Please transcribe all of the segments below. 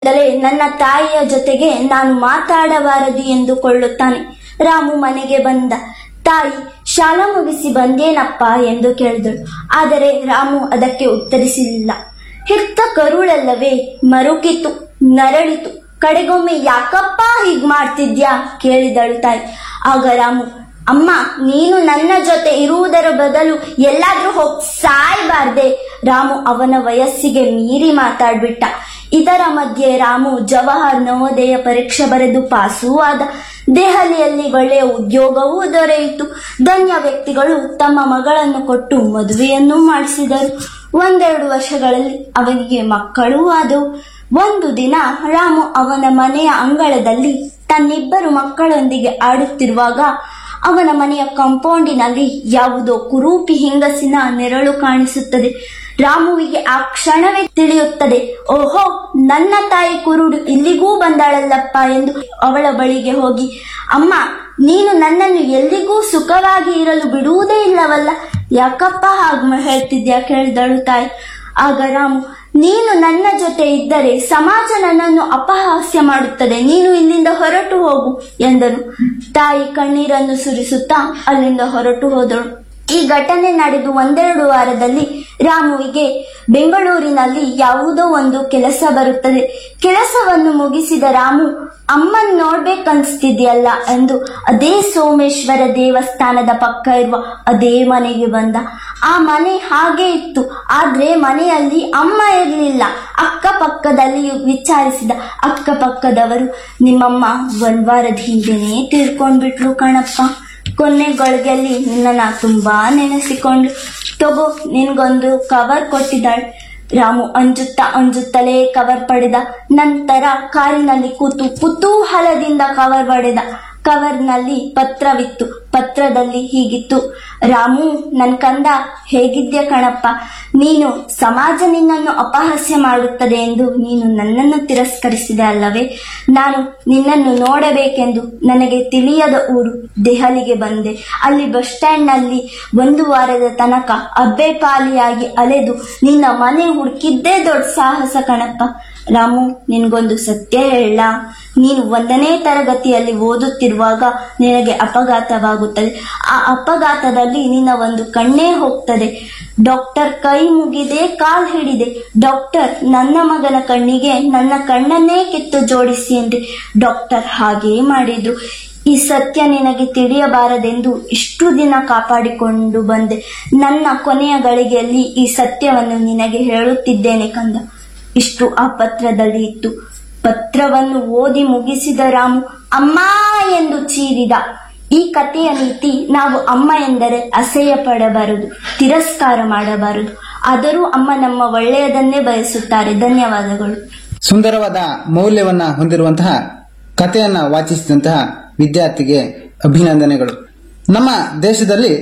ದಲೇ ನನ್ನ ತಾಯಿಯ ಜೊತೆಗೆ ನಾನು ಮಾತಾಡಬಾರದು ಎಂದುಕೊಳ್ಳುತ್ತಾನೆ ರಾಮು ಮನೆಗೆ ಬಂದ ತಾಯಿ ಶಾಲಾ ಮುಗಿಸಿ ಬಂದೇನಪ್ಪ ಎಂದು ಕೇಳಿದಳು ಆದರೆ ರಾಮು ಅದಕ್ಕೆ ಉತ್ತರಿಸಲಿಲ್ಲ ಹೆತ್ತ ಕರುಳಲ್ಲವೇ ಮರುಕಿತು ನರಳಿತು ಕಡೆಗೊಮ್ಮೆ ಯಾಕಪ್ಪ ಹೀಗ್ ಮಾಡ್ತಿದ್ಯಾ ಕೇಳಿದಳು ತಾಯಿ ಆಗ ರಾಮು ಅಮ್ಮ ನೀನು ನನ್ನ ಜೊತೆ ಇರುವುದರ ಬದಲು ಎಲ್ಲಾದ್ರೂ ಹೋಗ್ ಸಾಯ್ಬಾರ್ದೆ ರಾಮು ಅವನ ವಯಸ್ಸಿಗೆ ಮೀರಿ ಮಾತಾಡ್ಬಿಟ್ಟ ಇದರ ಮಧ್ಯೆ ರಾಮು ಜವಾಹರ್ ನವೋದಯ ಪರೀಕ್ಷೆ ಬರೆದು ಪಾಸೂ ಆದ ದೆಹಲಿಯಲ್ಲಿ ಒಳ್ಳೆಯ ಉದ್ಯೋಗವೂ ದೊರೆಯಿತು ಧನ್ಯ ವ್ಯಕ್ತಿಗಳು ತಮ್ಮ ಮಗಳನ್ನು ಕೊಟ್ಟು ಮದುವೆಯನ್ನೂ ಮಾಡಿಸಿದರು ಒಂದೆರಡು ವರ್ಷಗಳಲ್ಲಿ ಅವನಿಗೆ ಮಕ್ಕಳೂ ಆದವು ಒಂದು ದಿನ ರಾಮು ಅವನ ಮನೆಯ ಅಂಗಳದಲ್ಲಿ ತನ್ನಿಬ್ಬರು ಮಕ್ಕಳೊಂದಿಗೆ ಆಡುತ್ತಿರುವಾಗ ಅವನ ಮನೆಯ ಕಾಂಪೌಂಡಿನಲ್ಲಿ ಯಾವುದೋ ಕುರೂಪಿ ಹೆಂಗಸಿನ ನೆರಳು ಕಾಣಿಸುತ್ತದೆ ರಾಮುವಿಗೆ ಆ ಕ್ಷಣವೇ ತಿಳಿಯುತ್ತದೆ ಓಹೋ ನನ್ನ ತಾಯಿ ಕುರುಡು ಇಲ್ಲಿಗೂ ಬಂದಾಳಲ್ಲಪ್ಪ ಎಂದು ಅವಳ ಬಳಿಗೆ ಹೋಗಿ ಅಮ್ಮ ನೀನು ನನ್ನನ್ನು ಎಲ್ಲಿಗೂ ಸುಖವಾಗಿ ಇರಲು ಬಿಡುವುದೇ ಇಲ್ಲವಲ್ಲ ಯಾಕಪ್ಪ ಹಾಗೆ ಹೇಳ್ತಿದ್ಯಾ ಕೇಳಿದಳು ತಾಯಿ ಆಗ ರಾಮು ನೀನು ನನ್ನ ಜೊತೆ ಇದ್ದರೆ ಸಮಾಜ ನನ್ನನ್ನು ಅಪಹಾಸ್ಯ ಮಾಡುತ್ತದೆ ನೀನು ಇಲ್ಲಿಂದ ಹೊರಟು ಹೋಗು ಎಂದನು ತಾಯಿ ಕಣ್ಣೀರನ್ನು ಸುರಿಸುತ್ತಾ ಅಲ್ಲಿಂದ ಹೊರಟು ಹೋದಳು ಈ ಘಟನೆ ನಡೆದು ಒಂದೆರಡು ವಾರದಲ್ಲಿ ರಾಮುವಿಗೆ ಬೆಂಗಳೂರಿನಲ್ಲಿ ಯಾವುದೋ ಒಂದು ಕೆಲಸ ಬರುತ್ತದೆ ಕೆಲಸವನ್ನು ಮುಗಿಸಿದ ರಾಮು ಅಮ್ಮನ್ ನೋಡ್ಬೇಕನ್ಸ್ತಿದ್ಯಲ್ಲ ಎಂದು ಅದೇ ಸೋಮೇಶ್ವರ ದೇವಸ್ಥಾನದ ಪಕ್ಕ ಇರುವ ಅದೇ ಮನೆಗೆ ಬಂದ ಆ ಮನೆ ಹಾಗೆ ಇತ್ತು ಆದ್ರೆ ಮನೆಯಲ್ಲಿ ಅಮ್ಮ ಇರಲಿಲ್ಲ ಅಕ್ಕಪಕ್ಕದಲ್ಲಿ ವಿಚಾರಿಸಿದ ಅಕ್ಕಪಕ್ಕದವರು ನಿಮ್ಮಮ್ಮ ಒಂದ್ ವಾರದ ಹಿಂದೆನೇ ತೀರ್ಕೊಂಡ್ಬಿಟ್ಲು ಕಣಪ್ಪ ಕೊನೆ ಗಳಿಗೆಯಲ್ಲಿ ನಿನ್ನನ್ನ ತುಂಬಾ ನೆನೆಸಿಕೊಂಡು ತಗೋ ನಿನ್ಗೊಂದು ಕವರ್ ಕೊಟ್ಟಿದ್ದಾಳೆ ರಾಮು ಅಂಜುತ್ತಾ ಅಂಜುತ್ತಲೇ ಕವರ್ ಪಡೆದ ನಂತರ ಕಾರಿನಲ್ಲಿ ಕೂತು ಕುತೂಹಲದಿಂದ ಕವರ್ ಪಡೆದ ಕವರ್ನಲ್ಲಿ ಪತ್ರವಿತ್ತು ಪತ್ರದಲ್ಲಿ ಹೀಗಿತ್ತು ರಾಮು ನನ್ ಕಂದ ಹೇಗಿದ್ಯ ಕಣಪ್ಪ ನೀನು ಸಮಾಜ ನಿನ್ನನ್ನು ಅಪಹಾಸ್ಯ ಮಾಡುತ್ತದೆ ಎಂದು ನೀನು ನನ್ನನ್ನು ತಿರಸ್ಕರಿಸಿದೆ ಅಲ್ಲವೇ ನಾನು ನಿನ್ನನ್ನು ನೋಡಬೇಕೆಂದು ನನಗೆ ತಿಳಿಯದ ಊರು ದೆಹಲಿಗೆ ಬಂದೆ ಅಲ್ಲಿ ಬಸ್ ಸ್ಟ್ಯಾಂಡ್ನಲ್ಲಿ ಒಂದು ವಾರದ ತನಕ ಅಬ್ಬೆ ಪಾಲಿಯಾಗಿ ಅಲೆದು ನಿನ್ನ ಮನೆ ಹುಡುಕಿದ್ದೇ ದೊಡ್ಡ ಸಾಹಸ ಕಣಪ್ಪ ರಾಮು ನಿನ್ಗೊಂದು ಸತ್ಯ ಹೇಳ ನೀನು ಒಂದನೇ ತರಗತಿಯಲ್ಲಿ ಓದುತ್ತಿರುವಾಗ ನಿನಗೆ ಅಪಘಾತವಾಗುತ್ತದೆ ಆ ಅಪಘಾತದಲ್ಲಿ ನಿನ್ನ ಒಂದು ಕಣ್ಣೇ ಹೋಗ್ತದೆ ಡಾಕ್ಟರ್ ಕೈ ಮುಗಿದೆ ಕಾಲ್ ಹಿಡಿದೆ ಡಾಕ್ಟರ್ ನನ್ನ ಮಗನ ಕಣ್ಣಿಗೆ ನನ್ನ ಕಣ್ಣನ್ನೇ ಕಿತ್ತು ಜೋಡಿಸಿ ಎಂದೆ ಡಾಕ್ಟರ್ ಹಾಗೇ ಮಾಡಿದ್ರು ಈ ಸತ್ಯ ನಿನಗೆ ತಿಳಿಯಬಾರದೆಂದು ಇಷ್ಟು ದಿನ ಕಾಪಾಡಿಕೊಂಡು ಬಂದೆ ನನ್ನ ಕೊನೆಯ ಗಳಿಗೆಯಲ್ಲಿ ಈ ಸತ್ಯವನ್ನು ನಿನಗೆ ಹೇಳುತ್ತಿದ್ದೇನೆ ಕಂದ ಇಷ್ಟು ಆ ಪತ್ರದಲ್ಲಿ ಇತ್ತು ಪತ್ರವನ್ನು ಓದಿ ಮುಗಿಸಿದ ರಾಮು ಅಮ್ಮ ಎಂದು ಚೀರಿದ ಈ ಕಥೆಯ ನೀತಿ ನಾವು ಅಮ್ಮ ಎಂದರೆ ಅಸಹ್ಯ ಪಡಬಾರದು ತಿರಸ್ಕಾರ ಮಾಡಬಾರದು ಆದರೂ ಅಮ್ಮ ನಮ್ಮ ಒಳ್ಳೆಯದನ್ನೇ ಬಯಸುತ್ತಾರೆ ಧನ್ಯವಾದಗಳು ಸುಂದರವಾದ ಮೌಲ್ಯವನ್ನ ಹೊಂದಿರುವಂತಹ ಕಥೆಯನ್ನ ವಾಚಿಸಿದಂತಹ ವಿದ್ಯಾರ್ಥಿಗೆ ಅಭಿನಂದನೆಗಳು ನಮ್ಮ ದೇಶದಲ್ಲಿ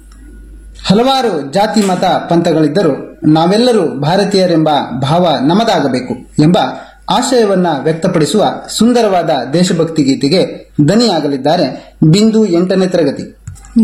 ಹಲವಾರು ಜಾತಿ ಮತ ಪಂಥಗಳಿದ್ದರೂ ನಾವೆಲ್ಲರೂ ಭಾರತೀಯರೆಂಬ ಭಾವ ನಮದಾಗಬೇಕು ಎಂಬ ಆಶಯವನ್ನ ವ್ಯಕ್ತಪಡಿಸುವ ಸುಂದರವಾದ ದೇಶಭಕ್ತಿ ಗೀತೆಗೆ ದನಿಯಾಗಲಿದ್ದಾರೆ ಬಿಂದು ಎಂಟನೇ ತರಗತಿ